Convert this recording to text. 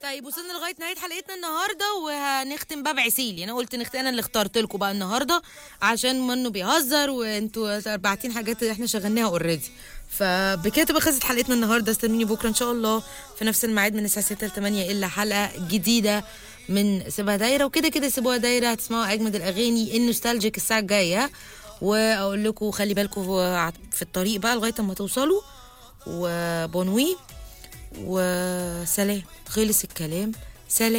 طيب وصلنا لغايه نهايه حلقتنا النهارده وهنختم بقى بعسيلي انا قلت نخت انا اللي اخترت لكم بقى النهارده عشان منه بيهزر وانتوا باعتين حاجات احنا شغلناها اوريدي فبكده تبقى خلصت حلقتنا النهارده استنوني بكره ان شاء الله في نفس الميعاد من الساعه 6 ل 8 الا حلقه جديده من سيبها دايره وكده كده سيبوها دايره هتسمعوا اجمد الاغاني النوستالجيك الساعه الجايه واقول لكم خلي بالكم في الطريق بقى لغايه اما توصلوا وبونوي وسلام خلص الكلام سلام